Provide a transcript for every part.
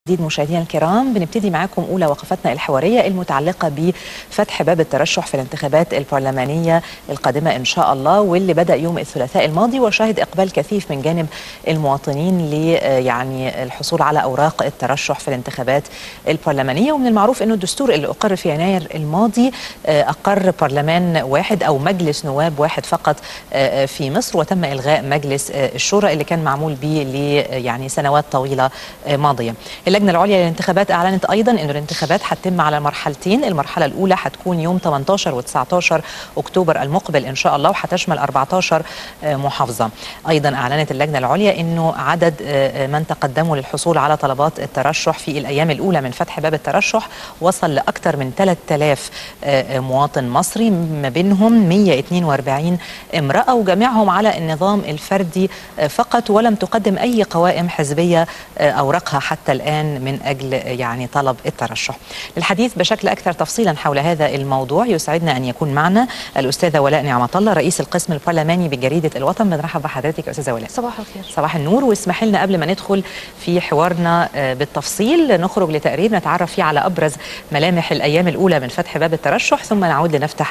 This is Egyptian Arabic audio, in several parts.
جديد مشاهدينا الكرام بنبتدي معاكم اولى وقفتنا الحواريه المتعلقه بفتح باب الترشح في الانتخابات البرلمانيه القادمه ان شاء الله واللي بدا يوم الثلاثاء الماضي وشهد اقبال كثيف من جانب المواطنين ل يعني الحصول على اوراق الترشح في الانتخابات البرلمانيه ومن المعروف انه الدستور اللي اقر في يناير الماضي اقر برلمان واحد او مجلس نواب واحد فقط في مصر وتم الغاء مجلس الشورى اللي كان معمول به ل يعني سنوات طويله ماضيه. اللجنه العليا للانتخابات اعلنت ايضا انه الانتخابات هتتم على مرحلتين، المرحله الاولى هتكون يوم 18 و19 اكتوبر المقبل ان شاء الله وهتشمل 14 محافظه. ايضا اعلنت اللجنه العليا انه عدد من تقدموا للحصول على طلبات الترشح في الايام الاولى من فتح باب الترشح وصل لاكثر من 3000 مواطن مصري ما بينهم 142 امراه وجميعهم على النظام الفردي فقط ولم تقدم اي قوائم حزبيه اوراقها حتى الان من اجل يعني طلب الترشح. للحديث بشكل اكثر تفصيلا حول هذا الموضوع يسعدنا ان يكون معنا الاستاذه ولاء نعمه الله رئيس القسم البرلماني بجريده الوطن بنرحب بحضرتك يا استاذه ولاء. صباح الخير. صباح النور واسمح لنا قبل ما ندخل في حوارنا بالتفصيل نخرج لتقرير نتعرف فيه على ابرز ملامح الايام الاولى من فتح باب الترشح ثم نعود لنفتح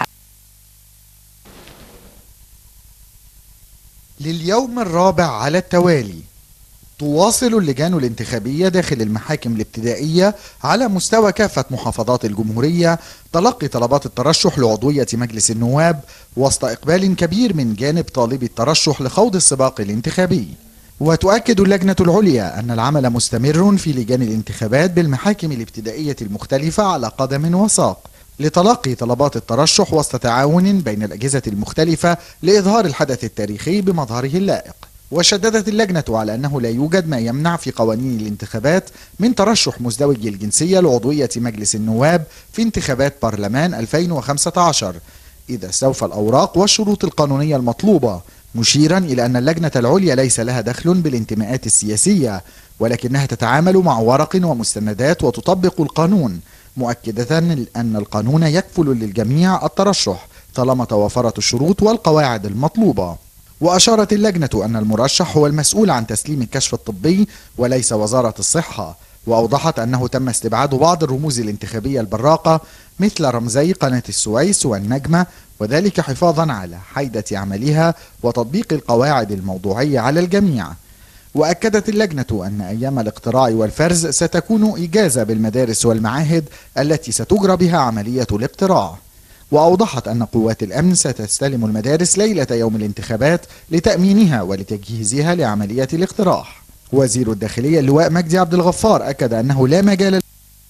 لليوم الرابع على التوالي تواصل اللجان الانتخابية داخل المحاكم الابتدائية على مستوى كافة محافظات الجمهورية تلقي طلبات الترشح لعضوية مجلس النواب وسط إقبال كبير من جانب طالبي الترشح لخوض السباق الانتخابي وتؤكد اللجنة العليا أن العمل مستمر في لجان الانتخابات بالمحاكم الابتدائية المختلفة على قدم وساق لتلقي طلبات الترشح وسط تعاون بين الأجهزة المختلفة لإظهار الحدث التاريخي بمظهره اللائق وشددت اللجنة على أنه لا يوجد ما يمنع في قوانين الانتخابات من ترشح مزدوجي الجنسية لعضوية مجلس النواب في انتخابات برلمان 2015 إذا استوفى الأوراق والشروط القانونية المطلوبة مشيرا إلى أن اللجنة العليا ليس لها دخل بالانتماءات السياسية ولكنها تتعامل مع ورق ومستندات وتطبق القانون مؤكدة أن القانون يكفل للجميع الترشح طالما توافرت الشروط والقواعد المطلوبة وأشارت اللجنة أن المرشح هو المسؤول عن تسليم الكشف الطبي وليس وزارة الصحة وأوضحت أنه تم استبعاد بعض الرموز الانتخابية البراقة مثل رمزي قناة السويس والنجمة وذلك حفاظا على حيدة عملها وتطبيق القواعد الموضوعية على الجميع وأكدت اللجنة أن أيام الاقتراع والفرز ستكون إجازة بالمدارس والمعاهد التي ستجرى بها عملية الاقتراع وأوضحت أن قوات الأمن ستستلم المدارس ليلة يوم الانتخابات لتأمينها ولتجهيزها لعملية الاقتراح وزير الداخلية اللواء مجدي عبد الغفار أكد أنه لا مجال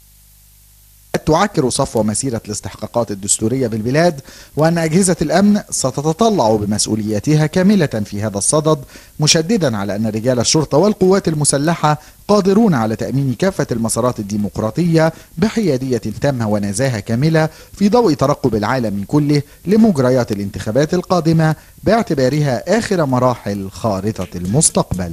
تعكر صفو مسيرة الاستحقاقات الدستورية بالبلاد وأن أجهزة الأمن ستتطلع بمسؤولياتها كاملة في هذا الصدد مشددا على أن رجال الشرطة والقوات المسلحة قادرون على تأمين كافة المسارات الديمقراطية بحيادية تامة ونزاهة كاملة في ضوء ترقب العالم كله لمجريات الانتخابات القادمة باعتبارها آخر مراحل خارطة المستقبل.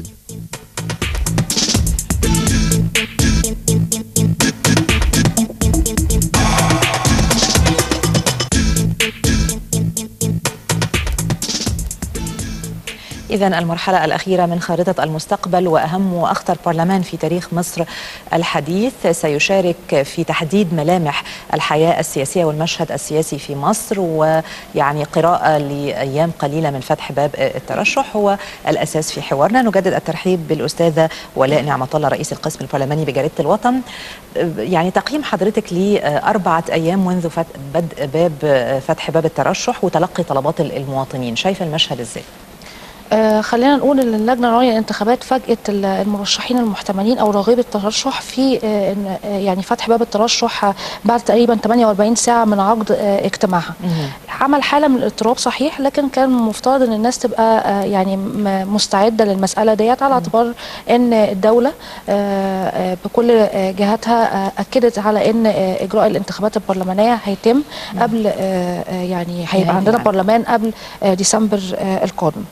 إذا المرحلة الأخيرة من خارطة المستقبل وأهم وأخطر برلمان في تاريخ مصر الحديث سيشارك في تحديد ملامح الحياة السياسية والمشهد السياسي في مصر ويعني قراءة لأيام قليلة من فتح باب الترشح هو الأساس في حوارنا نجدد الترحيب بالأستاذة ولاء نعمة الله رئيس القسم البرلماني بجريدة الوطن يعني تقييم حضرتك لأربعة أيام منذ بدء باب فتح باب الترشح وتلقي طلبات المواطنين شايفة المشهد إزاي؟ آه خلينا نقول ان اللجنه العليا للانتخابات فاجئت المرشحين المحتملين او راغبي الترشح في آه يعني فتح باب الترشح بعد تقريبا 48 ساعه من عقد آه اجتماعها. عمل حاله من الاضطراب صحيح لكن كان مفترض ان الناس تبقى يعني مستعده للمساله ديت على اعتبار ان الدوله بكل جهاتها اكدت على ان اجراء الانتخابات البرلمانيه هيتم قبل يعني هيبقى عندنا برلمان قبل ديسمبر القادم.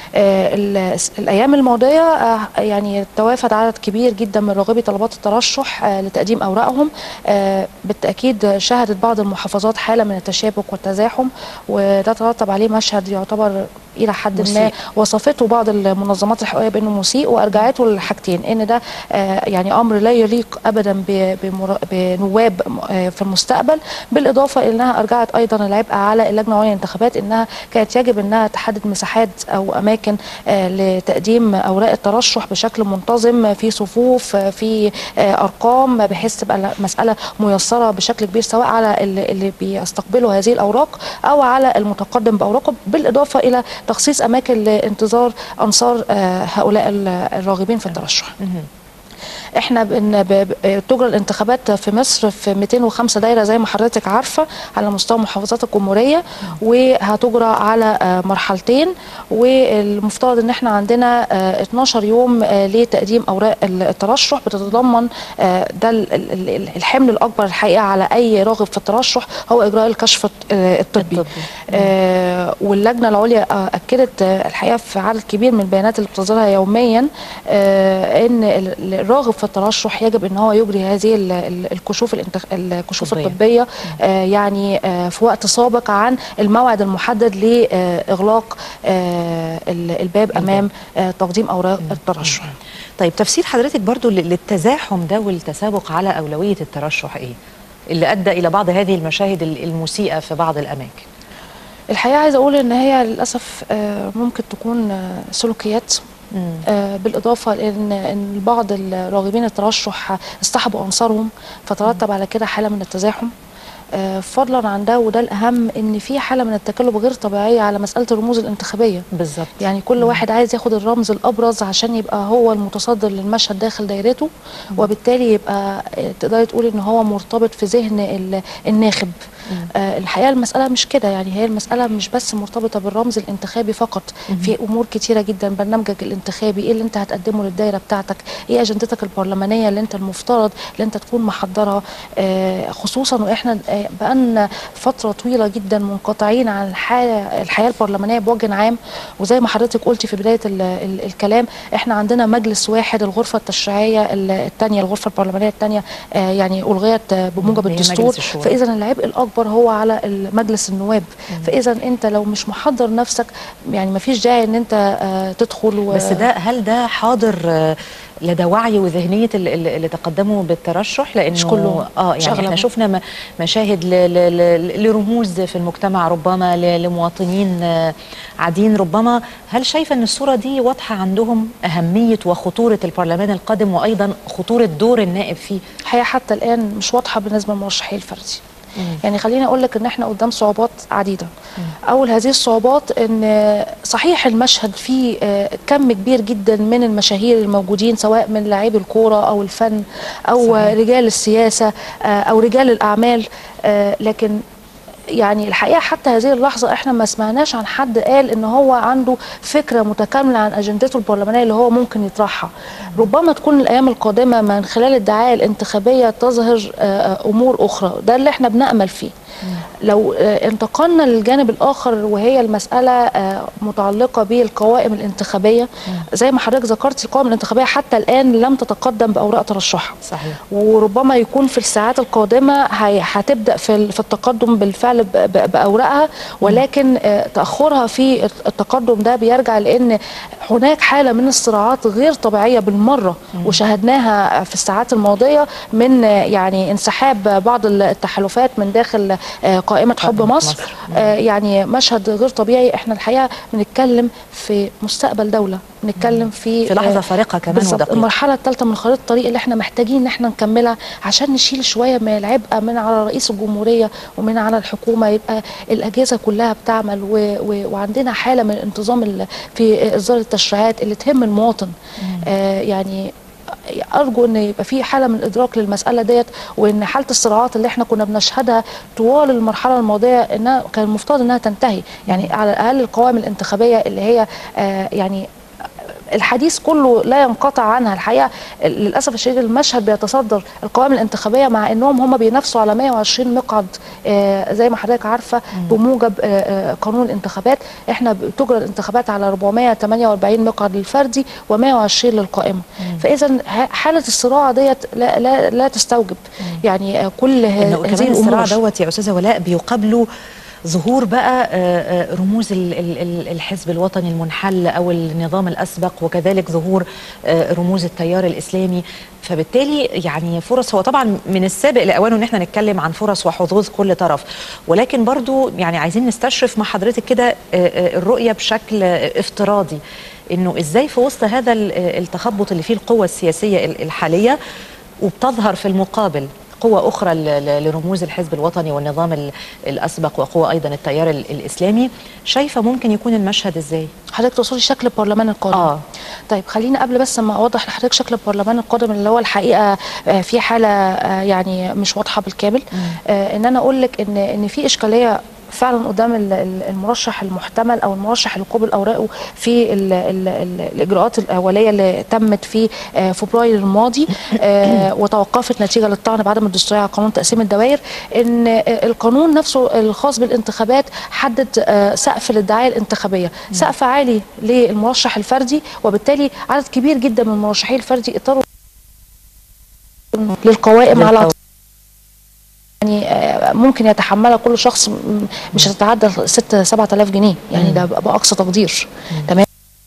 آه، ال- الايام الماضيه آه، يعني توافد عدد كبير جدا من راغبي طلبات الترشح آه، لتقديم اوراقهم آه، بالتاكيد شهدت بعض المحافظات حاله من التشابك والتزاحم وده ترتب عليه مشهد يعتبر الى حد ما مسيء. وصفته بعض المنظمات الحقوقيه بانه مسيء وارجعته للحاجتين ان ده آه، يعني امر لا يليق ابدا ب- بمرا- بنواب آه، في المستقبل بالاضافه الى انها ارجعت ايضا العبء على اللجنه العليا للانتخابات انها كانت يجب انها تحدد مساحات او اماكن آه، لتقديم اوراق الترشح بشكل منتظم في صفوف آه، في آه، ارقام بحيث تبقى المساله ميسره بشكل كبير سواء على اللي اللي بيستقبلوا هذه الاوراق او على المتقدم باوراقه بالاضافه الى تخصيص اماكن لانتظار انصار آه، هؤلاء ال- الراغبين في الترشح. احنا بن ب- ب- تجرى الانتخابات في مصر في 205 دايره زي ما حضرتك عارفه على مستوى محافظات الجمهوريه وهتجرى على آه، مرحلتين والمفترض ان احنا عندنا آه، 12 يوم آه، لتقديم اوراق الترشح بتتضمن آه، ده ال- ال- ال- الحمل الاكبر الحقيقه على اي راغب في الترشح هو اجراء الكشف الط- آه، الطبي الطبي. آه، واللجنه العليا آه، اكدت آه، الحقيقه في عدد كبير من البيانات اللي بتصدرها يوميا آه، ان ال- الراغب في الترشح يجب ان هو يجري هذه ال- ال- الكشوف الانتخ... الكشوف طبية. الطبيه آه، يعني آه، في وقت سابق عن الموعد المحدد لاغلاق آه، ال- الباب امام آه، تقديم اوراق الترشح طيب تفسير حضرتك برضو لل- للتزاحم ده والتسابق على أولوية الترشح إيه؟ اللي أدى إلى بعض هذه المشاهد ال- المسيئة في بعض الأماكن الحقيقه عايزه اقول ان هي للاسف آه، ممكن تكون آه، سلوكيات آه، بالاضافه لان ان بعض الراغبين الترشح اصطحبوا انصارهم فترتب على كده حاله من التزاحم آه، فضلا عن ده وده الاهم ان في حاله من التكلف غير طبيعيه على مساله الرموز الانتخابيه بالظبط يعني كل واحد عايز ياخد الرمز الابرز عشان يبقى هو المتصدر للمشهد داخل دايرته وبالتالي يبقى آه، تقدري تقولي ان هو مرتبط في ذهن ال- الناخب آه الحقيقه المساله مش كده يعني هي المساله مش بس مرتبطه بالرمز الانتخابي فقط في امور كتيره جدا برنامجك الانتخابي ايه اللي انت هتقدمه للدايره بتاعتك ايه اجندتك البرلمانيه اللي انت المفترض اللي انت تكون محضرها آه خصوصا واحنا آه بقالنا فتره طويله جدا منقطعين عن الحياه الحياه البرلمانيه بوجه عام وزي ما حضرتك قلتي في بدايه ال ال الكلام احنا عندنا مجلس واحد الغرفه التشريعيه الثانيه الغرفه البرلمانيه الثانيه آه يعني الغيت آه بموجب هي مجلس الدستور الشورى. فاذا العبء الاكبر هو على مجلس النواب فاذا انت لو مش محضر نفسك يعني ما فيش داعي ان انت آه تدخل و... بس ده هل ده حاضر آه، لدى وعي وذهنية ال- ال- اللي تقدموا بالترشح لأنه مش كلهم، اه مش يعني احنا أغلبهم. شفنا م- مشاهد ل- ل- ل- لرموز في المجتمع ربما ل- لمواطنين آه، عاديين ربما هل شايفة أن الصورة دي واضحة عندهم أهمية وخطورة البرلمان القادم وأيضا خطورة دور النائب فيه الحقيقه حتى الان مش واضحه بالنسبه للمرشحين الفردي يعني خليني اقول لك ان احنا قدام صعوبات عديده اول هذه الصعوبات ان صحيح المشهد فيه آه، كم كبير جدا من المشاهير الموجودين سواء من لاعبي الكوره او الفن او صحيح. رجال السياسه آه، او رجال الاعمال آه، لكن يعني الحقيقه حتى هذه اللحظه احنا ما سمعناش عن حد قال ان هو عنده فكره متكامله عن اجندته البرلمانيه اللي هو ممكن يطرحها ربما تكون الايام القادمه من خلال الدعايه الانتخابيه تظهر آه، امور اخرى ده اللي احنا بنامل فيه لو آه، انتقلنا للجانب الاخر وهي المساله آه، متعلقه بالقوائم الانتخابيه زي ما حضرتك ذكرت القوائم الانتخابيه حتى الان لم تتقدم باوراق ترشحها صحيح وربما يكون في الساعات القادمه هي- هتبدا في ال- في التقدم بالفعل ب- ب- باوراقها ولكن آه، تاخرها في التقدم ده بيرجع لان هناك حاله من الصراعات غير طبيعيه بالمره وشاهدناها في الساعات الماضيه من آه، يعني انسحاب بعض التحالفات من داخل آه، قائمه حب قائمة مصر مصر. آه، يعني مشهد غير طبيعي احنا الحقيقه بنتكلم في مستقبل دوله بنتكلم في في لحظة آه، فارقة كمان بالظبط ودقيقة. المرحله الثالثه من خريطه الطريق اللي احنا محتاجين ان احنا نكملها عشان نشيل شويه من العبء من على رئيس الجمهوريه ومن على الحكومه يبقى الاجهزه كلها بتعمل و و وعندنا حاله من الانتظام ال- في اصدار التشريعات اللي تهم المواطن آه يعني ارجو ان يبقى في حاله من الادراك للمساله ديت وان حاله الصراعات اللي احنا كنا بنشهدها طوال المرحله الماضيه انها كان المفترض انها تنتهي يعني على الاقل القوائم الانتخابيه اللي هي آه يعني الحديث كله لا ينقطع عنها الحقيقه للاسف الشديد المشهد بيتصدر القوائم الانتخابيه مع انهم هم بينافسوا على 120 مقعد آه، زي ما حضرتك عارفه بموجب آه، آه، قانون الانتخابات احنا بتجرى الانتخابات على 448 مقعد للفردي و120 للقائمه فاذا ه- حاله الصراع ديت لا لا, لا تستوجب يعني آه، كل ه- انه هذه كمان الصراع الامور دوت يا استاذه ولاء بيقابله ظهور بقى آه، آه، رموز ال- ال- ال- الحزب الوطني المنحل او النظام الاسبق وكذلك ظهور آه، رموز التيار الاسلامي فبالتالي يعني فرص هو طبعا من السابق لاوانه ان احنا نتكلم عن فرص وحظوظ كل طرف ولكن برضو يعني عايزين نستشرف مع حضرتك كده آه، آه، الرؤيه بشكل آه، افتراضي انه ازاي في وسط هذا ال- آه، التخبط اللي فيه القوى السياسيه ال- الحاليه وبتظهر في المقابل قوة أخرى ل- ل- لرموز الحزب الوطني والنظام ال- الأسبق وقوة أيضا التيار ال- الإسلامي شايفة ممكن يكون المشهد إزاي؟ حضرتك تقصدي شكل البرلمان القادم آه. طيب خليني قبل بس ما اوضح لحضرتك شكل البرلمان القادم اللي هو الحقيقه آه، في حاله آه، يعني مش واضحه بالكامل آه، ان انا اقول لك ان ان في اشكاليه فعلا قدام ال- ال- المرشح المحتمل او المرشح اللي قبل اوراقه في ال ال ال الاجراءات الاوليه اللي تمت في آه، فبراير الماضي آه، وتوقفت نتيجه للطعن بعدم الدستوريه على قانون تقسيم الدوائر ان آه، القانون نفسه الخاص بالانتخابات حدد آه، سقف للدعايه الانتخابيه سقف عالي للمرشح الفردي وبالتالي عدد كبير جدا من المرشحين الفردي اضطروا للقوائم على للقوائم. يعني آه، ممكن يتحملها كل شخص م- مش هتتعدى 6 7000 جنيه يعني ده باقصى تقدير تمام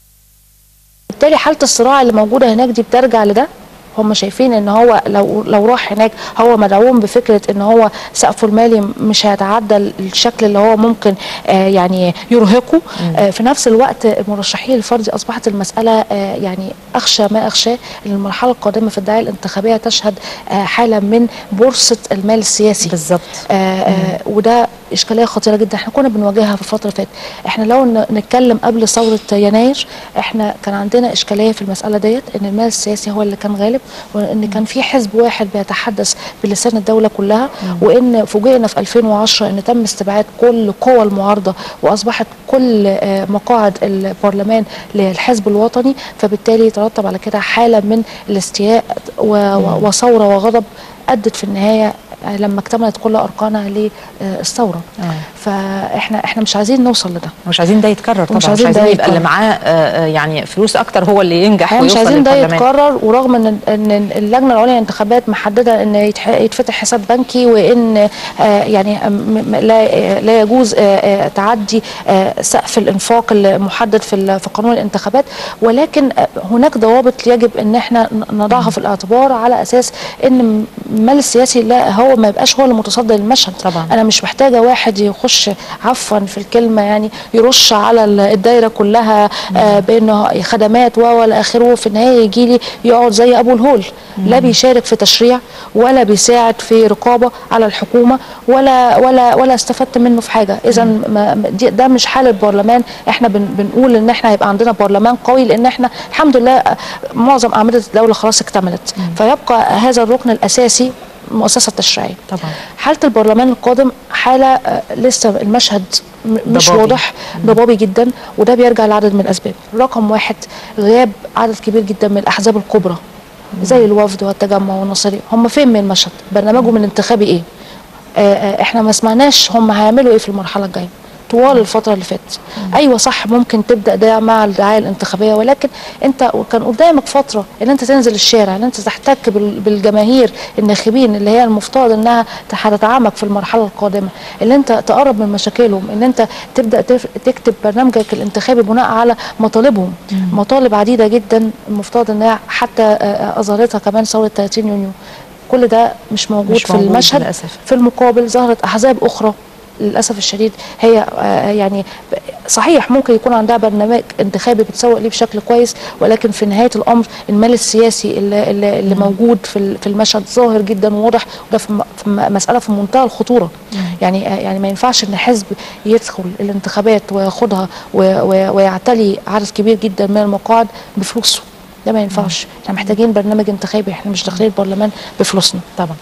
بالتالي حاله الصراع اللي موجوده هناك دي بترجع لده هم شايفين ان هو لو لو راح هناك هو مدعوم بفكره ان هو سقفه المالي مش هيتعدى الشكل اللي هو ممكن آه يعني يرهقه آه في نفس الوقت مرشحي الفردي اصبحت المساله آه يعني اخشى ما اخشاه ان المرحله القادمه في الدعايه الانتخابيه تشهد آه حاله من بورصه المال السياسي بالظبط آه آه وده اشكاليه خطيره جدا احنا كنا بنواجهها في الفتره اللي فاتت احنا لو ن- نتكلم قبل ثوره يناير احنا كان عندنا اشكاليه في المساله ديت ان المال السياسي هو اللي كان غالب وان كان في حزب واحد بيتحدث بلسان الدوله كلها وان فوجئنا في 2010 ان تم استبعاد كل قوى المعارضه واصبحت كل آه، مقاعد البرلمان للحزب الوطني فبالتالي ترتب على كده حاله من الاستياء و- و- وثوره وغضب ادت في النهايه آه، لما اكتملت كل اركانها للثوره آه. فاحنا احنا مش عايزين نوصل لده مش عايزين ده يتكرر طبعا مش عايزين مش ده عايزين يبقى اللي يتكرر. معاه آه، آه، يعني فلوس أكتر هو اللي ينجح احنا مش ويوصل عايزين ده للبرلمان يتكرر ورغم ان ان اللجنه العليا للانتخابات محدده ان يتح- يتفتح حساب بنكي وان آه، يعني م- م- لا لا يجوز آه، آه، تعدي آه، سقف الانفاق المحدد في ال- في قانون الانتخابات ولكن آه، هناك ضوابط يجب ان احنا ن- نضعها في الاعتبار على اساس ان المال السياسي لا هو ما يبقاش هو المتصدر المشهد طبعا. انا مش محتاجه واحد يخش عفوا في الكلمه يعني يرش على ال- الدايره كلها آه بانه خدمات و والى اخره في النهايه يجي لي يقعد زي ابو الهول لا بيشارك في تشريع ولا بيساعد في رقابه على الحكومه ولا ولا ولا استفدت منه في حاجه اذا ما- ما- دي- ده مش حال البرلمان احنا بن بنقول ان احنا هيبقى عندنا برلمان قوي لان احنا الحمد لله آه، معظم اعمده الدوله خلاص اكتملت فيبقى هذا الركن الاساسي المؤسسه التشريعيه طبعا حاله البرلمان القادم حاله آه، لسه المشهد م- مش ضبابي. واضح ضبابي جدا وده بيرجع لعدد من الاسباب رقم واحد غياب عدد كبير جدا من الاحزاب الكبرى زي الوفد والتجمع والنصري هم فين من المشهد برنامجهم الانتخابي ايه آه، آه، احنا ما سمعناش هم هيعملوا ايه في المرحله الجايه طوال الفتره اللي فاتت ايوه صح ممكن تبدا ده مع الدعايه الانتخابيه ولكن انت كان قدامك فتره ان انت تنزل الشارع ان انت تحتك بال- بالجماهير الناخبين اللي هي المفترض انها هتدعمك في المرحله القادمه ان انت تقرب من مشاكلهم ان انت تبدا تف- تكتب برنامجك الانتخابي بناء على مطالبهم مطالب عديده جدا المفترض انها حتى آه، آه، اظهرتها كمان ثوره 30 يونيو كل ده مش موجود مش في موجود المشهد للأسف. في المقابل ظهرت احزاب اخرى للاسف الشديد هي آه، يعني ب- صحيح ممكن يكون عندها برنامج انتخابي بتسوق ليه بشكل كويس ولكن في نهايه الامر المال السياسي اللي, اللي, اللي موجود في ال- في المشهد ظاهر جدا وواضح وده في م- في م- مساله في منتهى الخطوره يعني آه، يعني ما ينفعش ان حزب يدخل الانتخابات وياخدها و- و- ويعتلي عدد كبير جدا من المقاعد بفلوسه ده ما ينفعش احنا محتاجين برنامج انتخابي احنا مش داخلين البرلمان بفلوسنا طبعا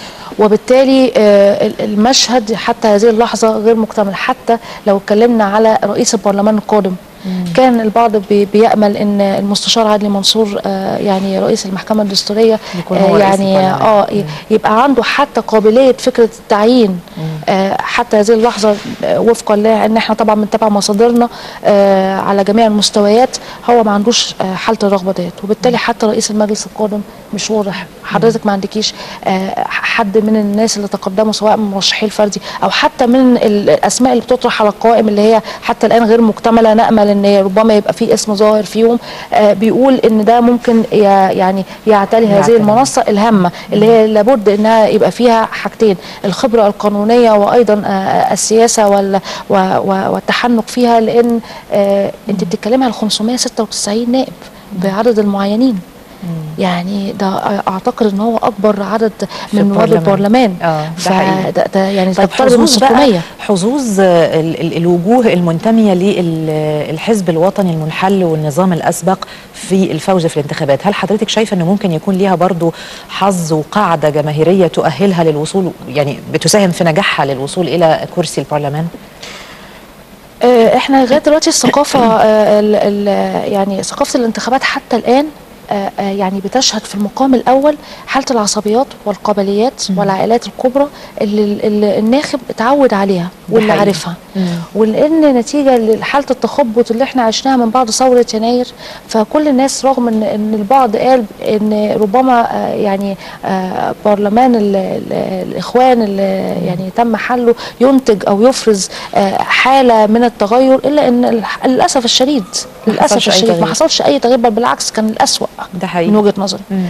وبالتالي آه، ال- المشهد حتى هذه اللحظة غير مكتمل حتى لو اتكلمنا على رئيس البرلمان القادم كان البعض بي- بيامل ان المستشار عدلي منصور آه، يعني رئيس المحكمه الدستوريه يكون هو آه، رئيس يعني البرلمان. اه ي- يبقى عنده حتى قابليه فكره التعيين آه، حتى هذه اللحظه آه، وفقا لان احنا طبعا بنتابع مصادرنا آه، على جميع المستويات هو ما عندوش آه، حاله الرغبه ديت وبالتالي حتى رئيس المجلس القادم مش واضح حضرتك ما عندكيش آه، حد من الناس اللي تقدموا سواء من مرشحي الفردي او حتى من الاسماء اللي بتطرح على القوائم اللي هي حتى الان غير مكتمله نامل ان ربما يبقى في اسم ظاهر فيهم آه، بيقول ان ده ممكن ي- يعني يعتلي هذه يعتلي. المنصه الهامه اللي هي لابد انها يبقى فيها حاجتين الخبره القانونيه وايضا آه، السياسه وال- و- و- والتحنك فيها لان آه، انت بتتكلمي على 596 نائب بعدد المعينين يعني ده اعتقد ان هو اكبر عدد من نواب البرلمان. البرلمان آه، ده حقيقي. فده ده يعني طيب تقترب من حظوظ بقى 600 حظوظ آه، ال- ال- الوجوه المنتميه للحزب الوطني المنحل والنظام الاسبق في الفوز في الانتخابات هل حضرتك شايفه انه ممكن يكون ليها برضو حظ وقاعده جماهيريه تؤهلها للوصول يعني بتساهم في نجاحها للوصول الى كرسي البرلمان آه، احنا لغايه دلوقتي الثقافه آه، ال- ال- يعني ثقافه الانتخابات حتى الان آه، آه، يعني بتشهد في المقام الاول حاله العصبيات والقبليات والعائلات الكبرى اللي اللي الناخب اتعود عليها واللي حقيقي. عارفها مم. ولان نتيجه لحاله التخبط اللي احنا عشناها من بعد ثوره يناير فكل الناس رغم ان ان البعض قال ان ربما آه، يعني آه، برلمان ال- ال- الاخوان اللي يعني تم حله ينتج او يفرز آه، حاله من التغير الا ان الح- للاسف الشديد ما للاسف حصلش أي الشديد ما تغيير. حصلش اي تغيير بل بالعكس كان الاسوأ ده حقيقي من وجهه نظري مم.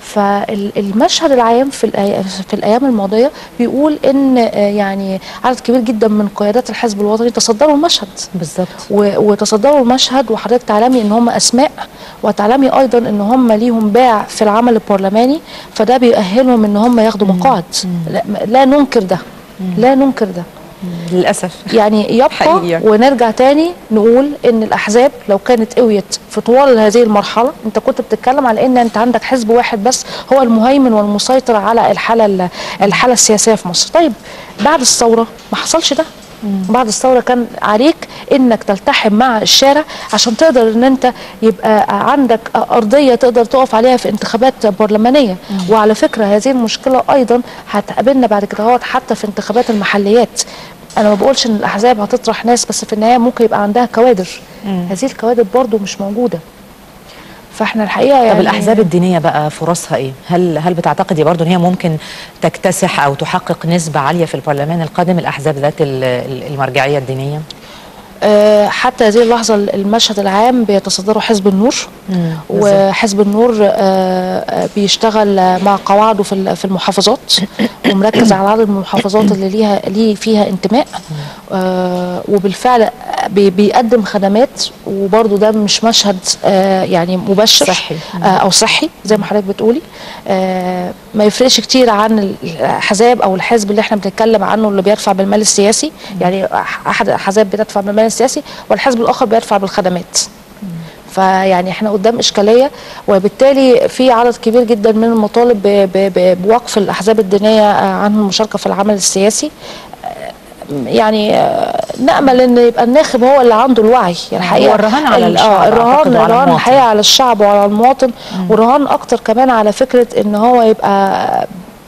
فالمشهد العام في الأي- في الايام الماضيه بيقول ان آه، يعني عدد كبير جدا من قيادات الحزب الوطني تصدروا المشهد بالظبط و- وتصدروا المشهد وحضرتك تعلمي ان هم اسماء وتعلمي ايضا ان هم ليهم باع في العمل البرلماني فده بيأهلهم ان هم ياخدوا مقاعد لا, لا ننكر ده لا ننكر ده للاسف يعني يبقى حقيقي. ونرجع تاني نقول ان الاحزاب لو كانت قويت في طوال هذه المرحله انت كنت بتتكلم على ان انت عندك حزب واحد بس هو المهيمن والمسيطر على الحاله ال- الحاله السياسيه في مصر طيب بعد الثوره ما حصلش ده بعد الثوره كان عليك انك تلتحم مع الشارع عشان تقدر ان انت يبقى عندك ارضيه تقدر تقف عليها في انتخابات برلمانيه وعلى فكره هذه المشكله ايضا هتقابلنا بعد كده اهوت حتى في انتخابات المحليات انا ما بقولش ان الاحزاب هتطرح ناس بس في النهايه ممكن يبقى عندها كوادر هذه الكوادر برضو مش موجوده فاحنا الحقيقه يعني طب الاحزاب الدينيه بقى فرصها ايه؟ هل هل بتعتقدي برضو ان هي ممكن تكتسح او تحقق نسبه عاليه في البرلمان القادم الاحزاب ذات ال- ال- المرجعيه الدينيه؟ آه، حتى هذه اللحظة المشهد العام بيتصدره حزب النور مم، بالظبط. وحزب النور آه، آه، بيشتغل آه، مع قواعده في ال- في المحافظات ومركز على عدد من المحافظات اللي ليها ليه فيها انتماء آه، وبالفعل بي- بيقدم خدمات وبرضه ده مش مشهد آه، يعني مبشر صحي. آه، او صحي زي ما حضرتك بتقولي آه، ما يفرقش كتير عن الاحزاب او الحزب اللي احنا بنتكلم عنه اللي بيدفع بالمال السياسي يعني احد الاحزاب بتدفع بالمال السياسي والحزب الاخر بيدفع بالخدمات فيعني احنا قدام اشكاليه وبالتالي في عدد كبير جدا من المطالب ب- ب- ب- بوقف الاحزاب الدينيه آه، عن المشاركه في العمل السياسي آه، يعني آه، نامل ان يبقى الناخب هو اللي عنده الوعي الحقيقه هو الرهان على ال- الشعب اه أعتقد الرهان وعلى الرهان المواطن. الحقيقه على الشعب وعلى المواطن ورهان اكتر كمان على فكره ان هو يبقى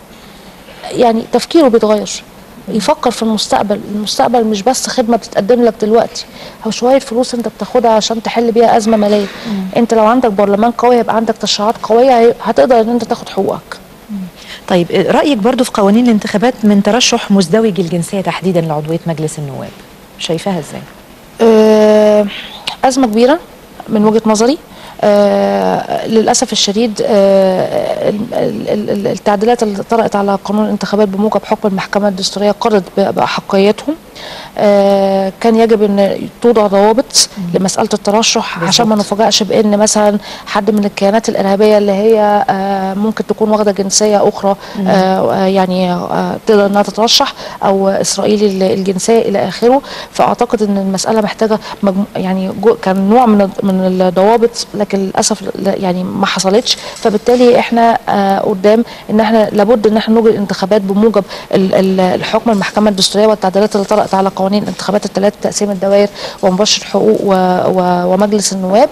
يعني تفكيره بيتغير يفكر في المستقبل المستقبل مش بس خدمه بتتقدم لك دلوقتي او شويه فلوس انت بتاخدها عشان تحل بيها ازمه ماليه انت لو عندك برلمان قوي هيبقى عندك تشريعات قويه هي- هتقدر ان انت تاخد حقوقك طيب رايك برضو في قوانين الانتخابات من ترشح مزدوج الجنسيه تحديدا لعضويه مجلس النواب شايفاها ازاي؟ آه، أزمة كبيرة من وجهة نظري آه للأسف الشديد آه ال- ال- ال- التعديلات اللي طرأت على قانون الانتخابات بموجب حكم المحكمة الدستورية قررت ب- بأحقيتهم آه كان يجب أن توضع ضوابط لمسألة الترشح عشان ما نفاجئش بأن مثلا حد من الكيانات الإرهابية اللي هي آه ممكن تكون واخدة جنسية أخرى آه آه، يعني آه تقدر أنها تترشح أو إسرائيلي ال- الجنسية إلى آخره فأعتقد أن المسألة محتاجة مجمو يعني جو كان نوع من الض- من الضوابط لكن للأسف لا- يعني ما حصلتش فبالتالي احنا آه قدام ان احنا لابد ان احنا نوجد انتخابات بموجب ال- ال- الحكم المحكمة الدستورية والتعديلات اللي طرأت على قوانين قوانين الانتخابات الثلاث تقسيم الدوائر ومباشر الحقوق و... و... ومجلس النواب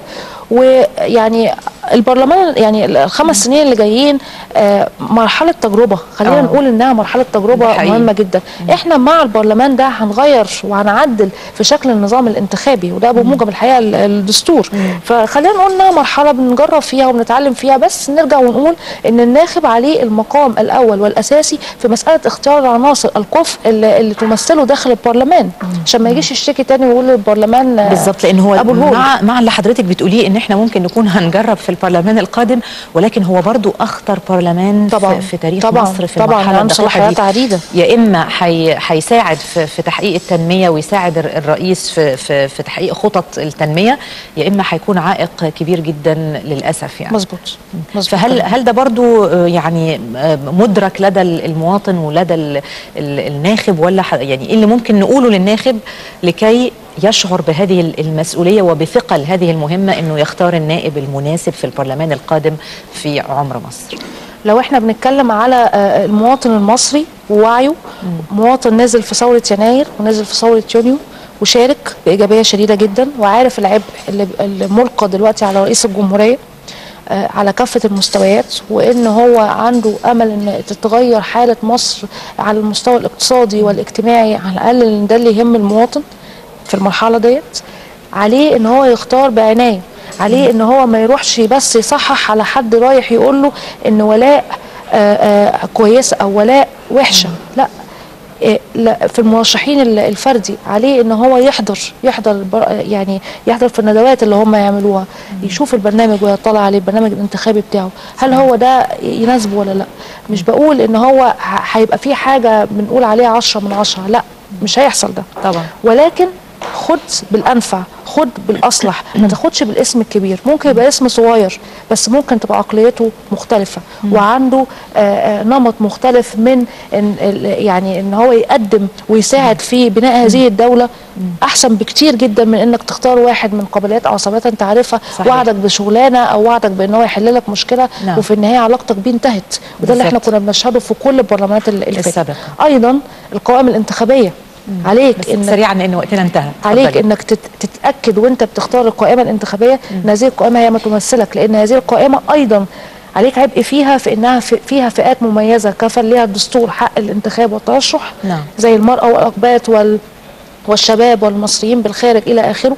ويعني البرلمان يعني الخمس سنين اللي جايين آه، مرحله تجربه خلينا آه. نقول انها مرحله تجربه ده حقيقي. مهمه جدا احنا مع البرلمان ده هنغير وهنعدل في شكل النظام الانتخابي وده بموجب الحقيقه ال- الدستور فخلينا نقول انها مرحله بنجرب فيها وبنتعلم فيها بس نرجع ونقول ان الناخب عليه المقام الاول والاساسي في مساله اختيار العناصر الكفء اللي, اللي تمثله داخل البرلمان عشان ما يجيش يشتكي تاني ويقول البرلمان آه، بالظبط لان هو أبو الهول. مع مع اللي حضرتك بتقوليه ان احنا ممكن نكون هنجرب في البرلمان القادم ولكن هو برضو اخطر برلمان طبعاً. في, في تاريخ طبعاً. مصر في طبعاً. المرحله عنده الدقيقه صلاحيات دي عديدة. يا اما حي- هيساعد في, في تحقيق التنميه ويساعد الر- الرئيس في, في, في تحقيق خطط التنميه يا اما هيكون عائق كبير جدا للاسف يعني مظبوط مظبوط فهل هل ده برضو آه، يعني آه، مدرك لدى المواطن ولدى ال- ال- الناخب ولا ح- يعني ايه اللي ممكن نقوله للناخب لكي يشعر بهذه ال- المسؤوليه وبثقل هذه المهمه انه يختار النائب المناسب في البرلمان القادم في عمر مصر لو احنا بنتكلم على آه، المواطن المصري ووعيه مواطن نازل في ثورة يناير ونازل في ثورة يونيو وشارك بإيجابية شديدة جدا وعارف العبء اللي اللي ملقى دلوقتي على رئيس الجمهورية آه، على كافة المستويات وإن هو عنده أمل إن تتغير حالة مصر على المستوى الاقتصادي والاجتماعي على الأقل لأن ده اللي يهم المواطن في المرحلة ديت عليه إن هو يختار بعناية عليه ان هو ما يروحش بس يصحح على حد رايح يقول له ان ولاء آه، آه، كويسه او ولاء وحشه لا إيه، لا، في المرشحين ال- الفردي عليه ان هو يحضر يحضر البر- يعني يحضر في الندوات اللي هم يعملوها يشوف البرنامج ويطلع عليه البرنامج الانتخابي بتاعه هل هو ده يناسبه ولا لا مش بقول ان هو ه- هيبقى في حاجه بنقول عليها عشرة من عشرة لا مش هيحصل ده طبعا ولكن خد بالانفع خد بالاصلح ما تاخدش بالاسم الكبير ممكن يبقى اسم صغير بس ممكن تبقى عقليته مختلفه وعنده آه، آه، نمط مختلف من إن ال- يعني ان هو يقدم ويساعد في بناء هذه الدوله احسن بكتير جدا من انك تختار واحد من قبليات او عصبيات انت عارفها صحيح. وعدك بشغلانه او وعدك بان هو يحل لك مشكله نعم. وفي النهايه علاقتك بيه انتهت وده اللي احنا بالظبط. كنا بنشهده في كل البرلمانات اللي اللي فاتت السابقة. ايضا القوائم الانتخابيه عليك بس انك سريعا لان وقتنا انتهى عليك اتفضلي. انك تت- تتاكد وانت بتختار القائمه الانتخابيه ان هذه القائمه هي ما تمثلك لان هذه القائمه ايضا عليك عبء فيها في انها في فيها فئات مميزه كفل ليها الدستور حق الانتخاب والترشح نعم. زي المراه والاقباط وال والشباب والمصريين بالخارج الى اخره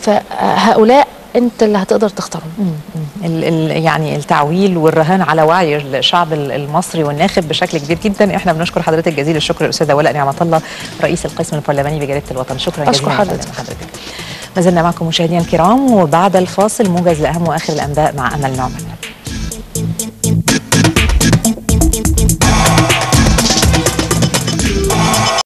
فهؤلاء انت اللي هتقدر تختارهم ال ال يعني التعويل والرهان على وعي الشعب ال- المصري والناخب بشكل كبير جدا احنا بنشكر حضرتك جزيل الشكر الاستاذه ولاء نعمه الله رئيس القسم البرلماني بجريده الوطن شكرا أشكر جزيلا حضرتك. حضرتك ما زلنا معكم مشاهدينا الكرام وبعد الفاصل موجز لاهم واخر الانباء مع امل نعمان